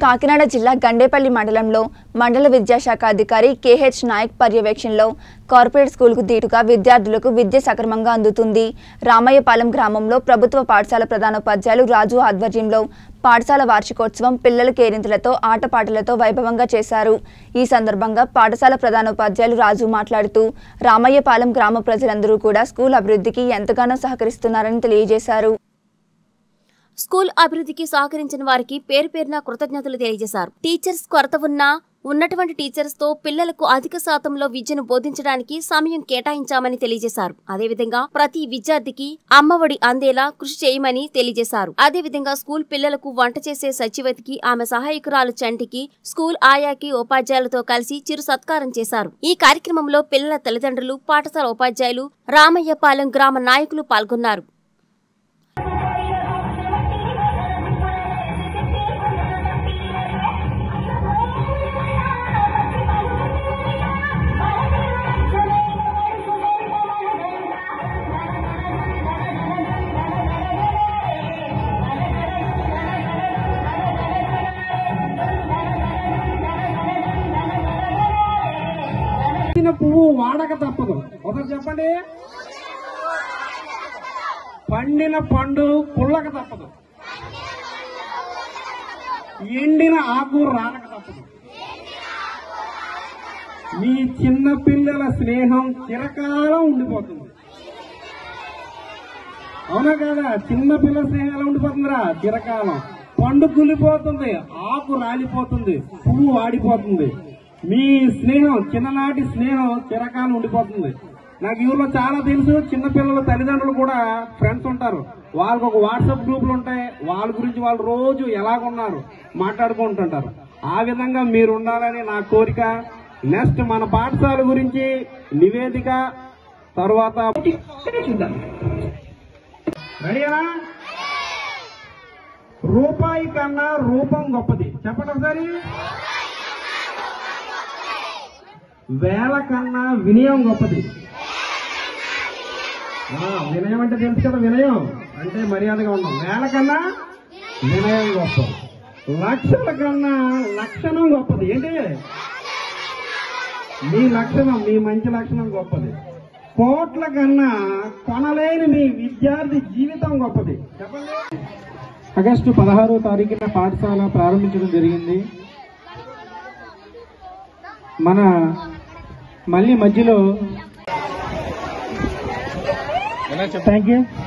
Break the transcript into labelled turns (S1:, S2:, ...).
S1: కాకినాడ జిల్లా గండేపల్లి మండలంలో మండల విద్యాశాఖ అధికారి కేహెచ్ నాయక్ పర్యవేక్షణలో కార్పొరేట్ స్కూల్కు దీటుగా విద్యార్థులకు విద్య సక్రమంగా అందుతుంది రామయ్యపాలెం గ్రామంలో ప్రభుత్వ పాఠశాల ప్రధానోపాధ్యాయులు రాజు ఆధ్వర్యంలో పాఠశాల వార్షికోత్సవం పిల్లల కేరింతలతో ఆటపాటలతో వైభవంగా చేశారు ఈ సందర్భంగా పాఠశాల ప్రధానోపాధ్యాయులు రాజు మాట్లాడుతూ రామయ్యపాలెం గ్రామ ప్రజలందరూ కూడా స్కూల్ అభివృద్ధికి ఎంతగానో సహకరిస్తున్నారని తెలియజేశారు
S2: స్కూల్ అభివృద్ధికి సహకరించిన వారికి పేరు పేరున కృతజ్ఞతలు తెలియజేశారు టీచర్స్ కొరత ఉన్నా ఉన్నటువంటి టీచర్స్ తో పిల్లలకు అధిక శాతంలో విద్యను బోధించడానికి సమయం కేటాయించామని తెలియజేశారు అదేవిధంగా ప్రతి విద్యార్థికి అమ్మఒడి అందేలా కృషి చేయమని తెలియజేశారు అదేవిధంగా స్కూల్ పిల్లలకు వంట చేసే సచివతికి ఆమె సహాయకురాలు చంటికి స్కూల్ ఆయాకి ఉపాధ్యాయులతో కలిసి చిరు సత్కారం చేశారు ఈ కార్యక్రమంలో పిల్లల తల్లిదండ్రులు పాఠశాల ఉపాధ్యాయులు రామయ్యపాలెం గ్రామ నాయకులు పాల్గొన్నారు
S3: పూసిన పువ్వు వాడక తప్పదు ఒకరు చెప్పండి పండిన పండు పుల్లక తప్పదు ఎండిన ఆకు రానక తప్పదు మీ చిన్న పిల్లల స్నేహం చిరకాలం ఉండిపోతుంది అవునా కదా చిన్న పిల్లల స్నేహం ఎలా ఉండిపోతుందిరా చిరకాలం పండు కులిపోతుంది ఆకు రాలిపోతుంది పువ్వు వాడిపోతుంది మీ స్నేహం చిన్ననాటి స్నేహం చిరకాలం ఉండిపోతుంది నాకు ఈ ఊర్లో చాలా తెలుసు చిన్న పిల్లల తల్లిదండ్రులు కూడా ఫ్రెండ్స్ ఉంటారు వాళ్ళకి ఒక వాట్సాప్ గ్రూపులు ఉంటాయి వాళ్ళ గురించి వాళ్ళు రోజు ఎలాగున్నారు మాట్లాడుకుంటుంటారు ఆ విధంగా మీరు ఉండాలని నా కోరిక నెక్స్ట్ మన పాఠశాల గురించి నివేదిక తర్వాత చూద్దాం రెడీనా రూపాయి కన్నా రూపం గొప్పది చెప్పండి ఒకసారి వేల కన్నా వినయం గొప్పది ఆ, వినయం అంటే తెలుసు కదా వినయం అంటే మర్యాదగా ఉన్నాం వేల కన్నా వినయం గొప్పది లక్షల కన్నా లక్షణం గొప్పది ఏంటి మీ లక్షణం మీ మంచి లక్షణం గొప్పది కోట్ల కన్నా కొనలేని మీ విద్యార్థి జీవితం గొప్పది చెప్పండి ఆగస్టు పదహారో తారీఖున పాఠశాల ప్రారంభించడం జరిగింది మన మళ్ళీ మధ్యలో థ్యాంక్ యూ